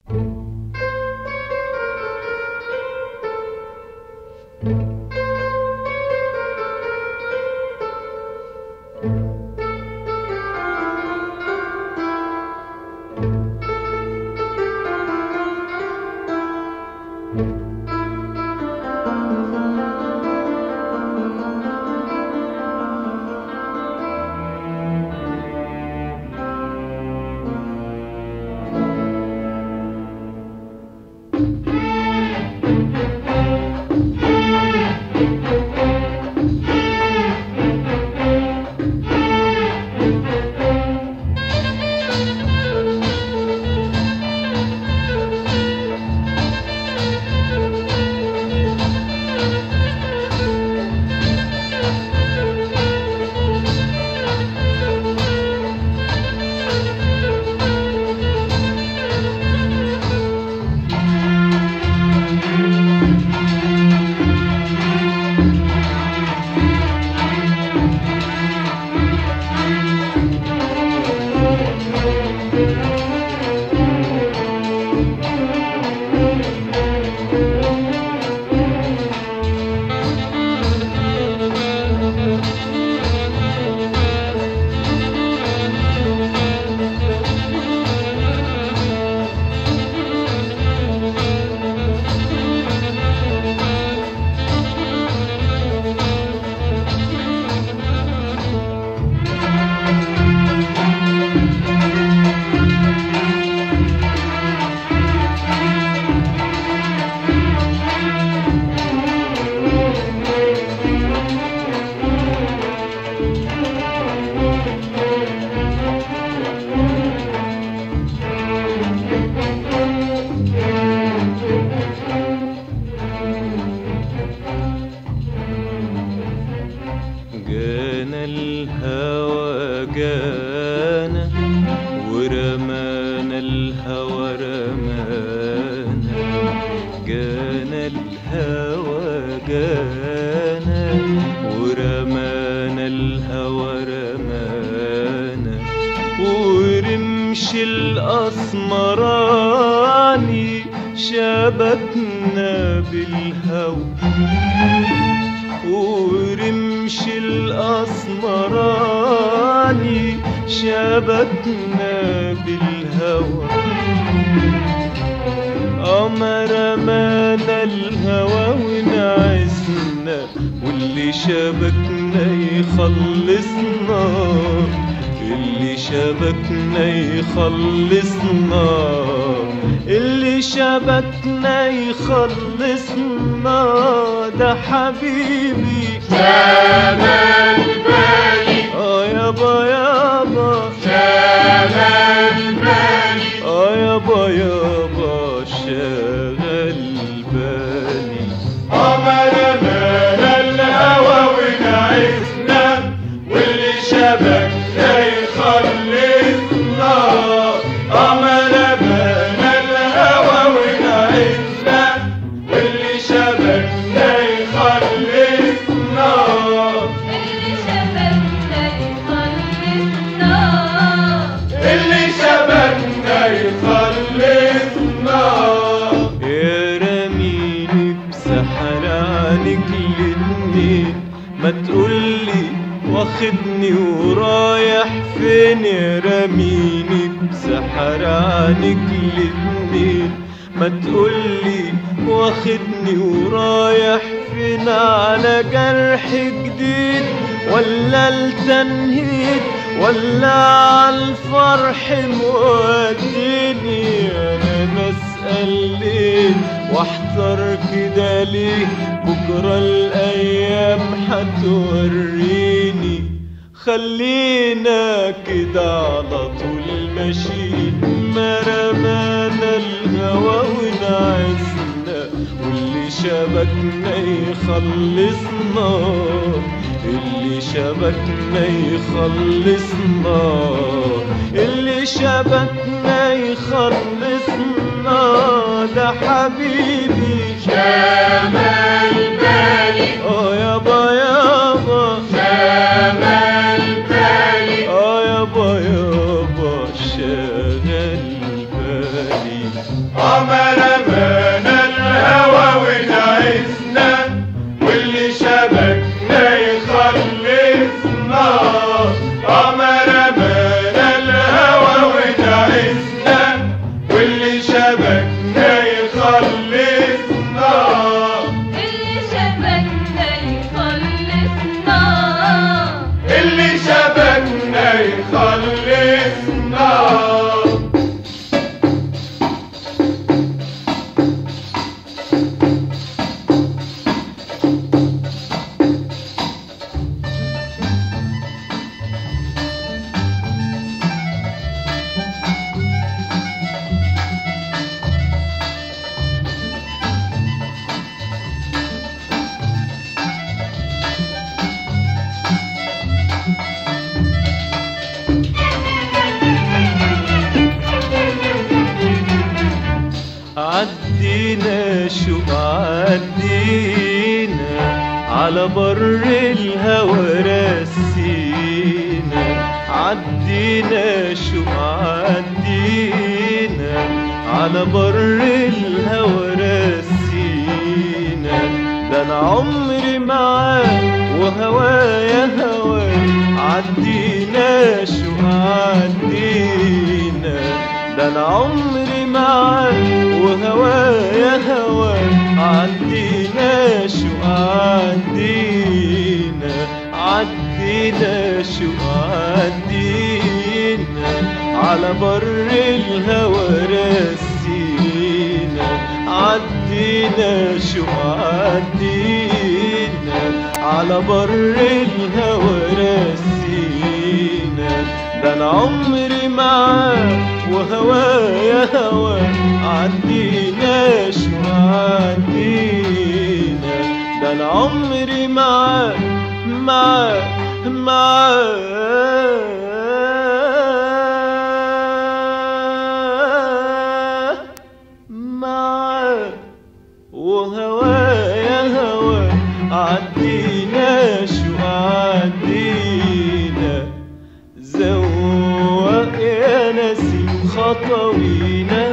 جانا الهوى جانا ورمانا الهوى رمانا جانا الهوى جانا ورمانا الهوى رمانا ورمش الأسمراني شبكنا بالهوى ورمش الأسمراني شبكنا بالهوى أمر مانا الهوى ونعسنا واللي شبكنا يخلصنا اللي شبكنا يخلصنا اللي شبكنا يخلصنا ده حبيبي شمال بالي اه يابا يابا شمال بالي اه يابا يابا شغل بالي قمر مال الهوى ونعسنا واللي شبكنا يخلصنا قمر مال الهوى ونعسنا واللي شبكنا يخلصنا اللي شبكنا يخلصنا اللي شبكنا يخلصنا يا رميني بسحر عنك الاتنين ما تقولي واخدني ورايح فين يا رميني بسحر عنك الاتنين ما تقولي واخدني ورايح فين على جرح جديد ولا التنهيد ولا عالفرح موديني انا بسأل ليه واحذر كده ليه بكرة الايام هتوريني خلينا كده على طول ماشيين ما رمانا الهوى ونعسنا واللي شبكنا يخلصنا اللي شبكنا يخلصنا اللي شبكنا يخلصنا ده حبيبي شمال بالي اه يابا يابا شمال بالي اه يابا يابا شغل بالي عمر رمانا الهوى ونعسنا واللي شبكنا يخلصنا عمر رمانا الهوى ونعسنا واللي شبكنا يخلصنا اللي شبكنا يخلصنا اللي شبكنا يخلصنا عدينا شو عدينا على بر الهوى رسينا عدينا شو عدينا على بر الهوى رسينا ده انا عمري معاك وهوايا هواك عدينا شو عدينا ده انا عمري معاك وهوايا هواك عدينا شو عدينا عدينا شو عدينا على بر الهوى رسينا عدينا شو عدينا على بر الهوى رسينا ده انا عمري معاك وهوايا هواك عدينا شو عدينا ده انا عمري معاك معاك معاك معاك وهوايا هواك عدينا شو عدينا زوق يا نسيم خطوينا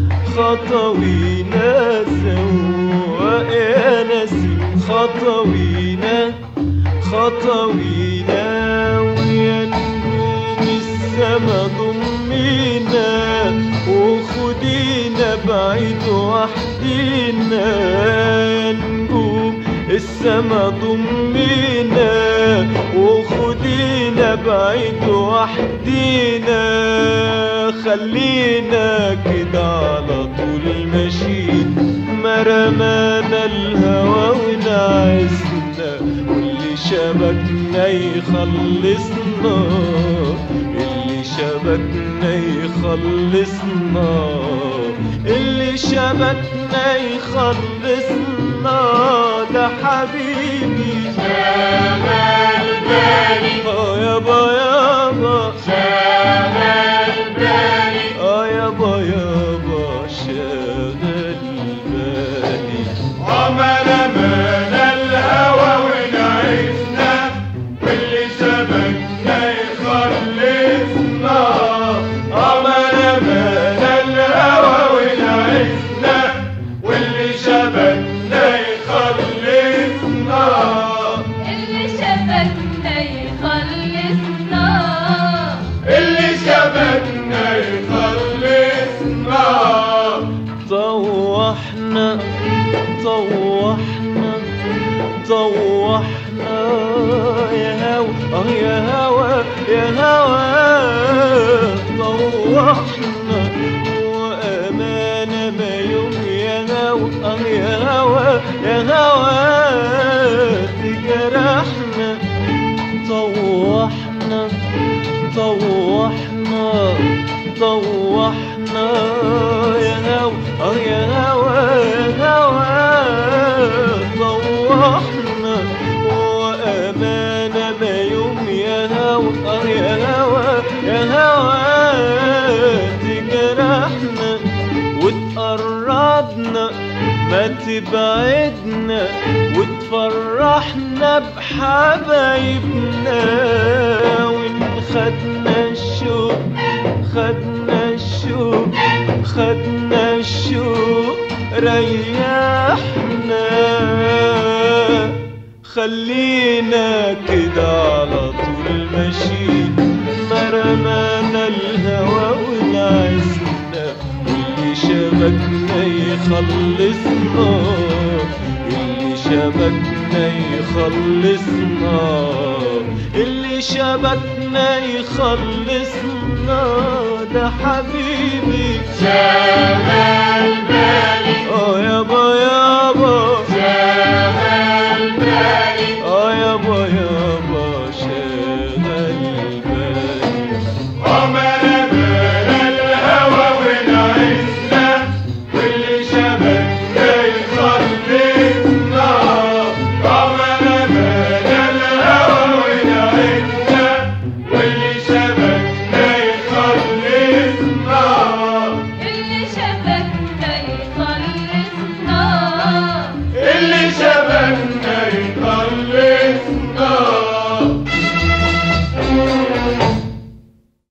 خطوينا زوق يا نسيم خطوينا خطوينا ويا نجوم السما ضمينا وخدينا بعيد وحدينا يا نجوم السما ضمينا وخدينا بعيد وحدينا خلينا كده على طول ماشيين ما رمانا الهوى ونعسنا واللي شبكنا يخلصنا اللي شبكنا يخلصنا اللي شبكنا يخلصنا ده حبيبي شغل بالي اه يابا يابا شغل بالي اه يابا يابا شغل بالي عمر رمانا الهوى ونعسنا واللي شبكنا يخلصنا عمر رمانا الهوى ونعسنا واللي شبكنا يخلصنا اللي شبكنا يخلصنا اللي شبكنا يخلصنا طوحنا طوحنا طوحنا يا هوا اه يا هوا يا هوا طوحنا وأمانة ما يوم يا هوا اه يا هوا يا هوا تجرحنا طوحنا طوحنا طوحنا يا هوا اه يا هوا يا هوا طوحنا وأمانة ما يوم يا هوا اه يا هوا يا هوا تجرحنا وتقربنا ما تبعدنا وتفرحنا بحبايبنا وان خدنا الشوق خدنا الشوق خدنا الشوق ريحنا خلينا كده على طول ماشيين ما رمانا الهوى ونعسنا واللي شبكنا يخلصنا اللي شبكنا يخلصنا اللي شبكنا يخلصنا ده حبيبي شاف